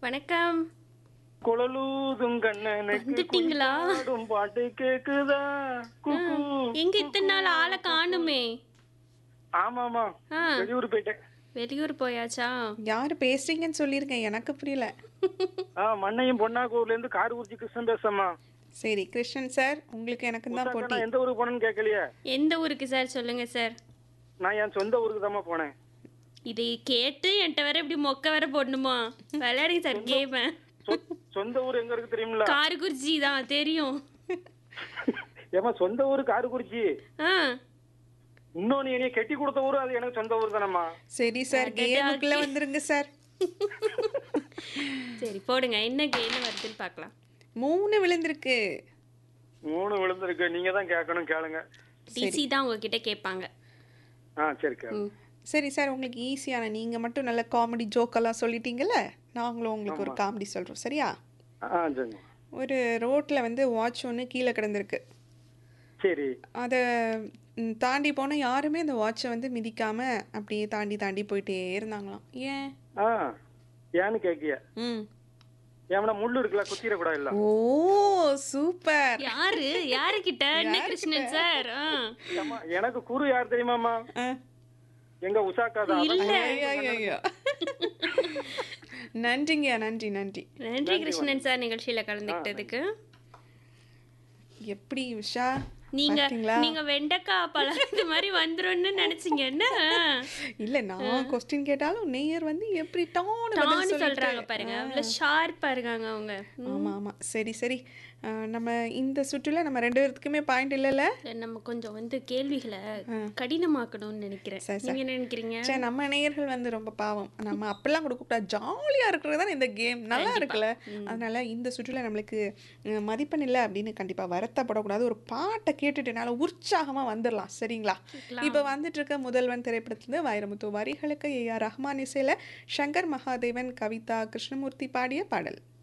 வணக்கம் குழலூதும் கண்ணனுக்கு வந்துட்டீங்களா? குயிலாடும் பாட்டு கேக்குதா குக்கு எங்க இத்தனை நாள் ஆளை காணுமே ஆமாமா ஆ. வெளியூர் போயிட்டேன் வெளியூர் போயாச்சா யார் பேசுறீங்கன்னு சொல்லியிருக்கேன் எனக்கு புரியல ஆ மண்ணையும் பொன்னாக்கூர்ல இருந்து காரக்குறிச்சி கிருஷ்ணன் பேசம்மா சரி கிருஷ்ணன் சார் உங்களுக்கு எனக்கு தான் போட்டி நான் எந்த ஊருக்கு போனேன்னு கேட்கலையே எந்த ஊருக்கு சார் சொல்லுங்க சார் நான் என் சொந்த ஊருக்கு தாம்மா போனேன் இதை கேட்டு என்கிட்ட வேற இப்படி மொக்க வேற போடணுமா விளையாடுங்க சார் கேம சொ- சொந்த ஊர் எங்க இருக்கு தெரியுமில காரக்குறிச்சி தான் தெரியும் ஏமா சொந்த ஊர் காரக்குறிச்சி ஆ இன்னொன்னு என்னைய கெட்டி கொடுத்த ஊரு அது எனக்கு சொந்த ஊர் தானம்மா சரி சார் கேமுக்குள்ள வந்துருங்க சார் சரி போடுங்க என்ன என்ன வருதுன்னு பார்க்கலாம் மூணு விழுந்திருக்கு மூணு விழுந்திருக்கு நீங்க தான் கேட்கணும் கேளுங்க டிசி தான் உங்ககிட்ட கேட்பாங்க ஆ சரி கேளு ம். சரி சார் உங்களுக்கு ஈஸியான நீங்கள் மட்டும் நல்ல காமெடி ஜோக்கெல்லாம் சொல்லிட்டீங்கல்ல நாங்களும் உங்களுக்கு ஒரு காமெடி சொல்கிறோம் சரியா ஆ சரி ஒரு ரோட்டில் வந்து வாட்ச் ஒன்று கீழே கிடந்திருக்கு சரி அதை ம், தாண்டி போனால் யாருமே அந்த வாட்சை வந்து மிதிக்காமல் அப்படியே தாண்டி தாண்டி போயிட்டே இருந்தாங்களாம் ஏன் ஆ ஏன்னு கேக்கிய ம் ஏன்னா முள்ளு இருக்குல்ல குத்திரக்கூடாது இல்ல ஓ சூப்பர் யாரு யாரு கிட்ட என்ன கிருஷ்ணன் சார் ஆ. ஏம்மா, எனக்கு குரு யார் தெரியுமாமா ஆ எங்க உஷாக்கா தான் இல்ல ஐயோ, ஐயோ, ஐயோ. நன்றிங்கய்யா நன்றி நன்றி நன்றி கிருஷ்ணன் சார் நிகழ்ச்சியில கலந்துக்கிட்டதுக்கு எப்படி உஷா நீங்க பார்த்தீங்களா? நீங்க வெண்டைக்காய் பழம் இது மாதிரி வந்துரும்னு நினைச்சீங்க என்ன இல்ல நான் கொஸ்டின் கேட்டாலும் நேயர் வந்து எப்படி டான்னு பதில் டான்னு சொல்லிட்டு- சொல்றாங்க பாருங்க அவ்வளவு ஷார்ப்பா இருக்காங்க அவங்க ஆமா ஆமா சரி சரி ஆ, நம்ம இந்த சுற்றுல நம்ம ரெண்டு பேர்த்துக்குமே பாயிண்ட் இல்லைல்ல நம்ம கொஞ்சம் வந்து கேள்விகளை கடினமாக்கணும்னு நினைக்கிறேன் சரி, நீங்க என்ன நினைக்கிறீங்க சரி நம்ம நேயர்கள் வந்து ரொம்ப பாவம் நம்ம அப்பெல்லாம் கொடுக்க கூடாது ஜாலியா இருக்கிறது தான் இந்த கேம் நல்லா இருக்குல்ல அதனால இந்த சுற்றுல நம்மளுக்கு அஹ், மதிப்பெண் இல்லை அப்படின்னு கண்டிப்பா வருத்தப்படக்கூடாது ஒரு பாட்டை கேட்டுட்டுனால உற்சாகமா வந்துடலாம் சரிங்களா இப்போ வந்துட்டு இருக்க முதல்வன் திரைப்படத்துல வைரமுத்து வரிகளுக்கு ஏ ஆர் ரஹ்மான் இசையில சங்கர் மகாதேவன் கவிதா கிருஷ்ணமூர்த்தி பாடிய பாடல்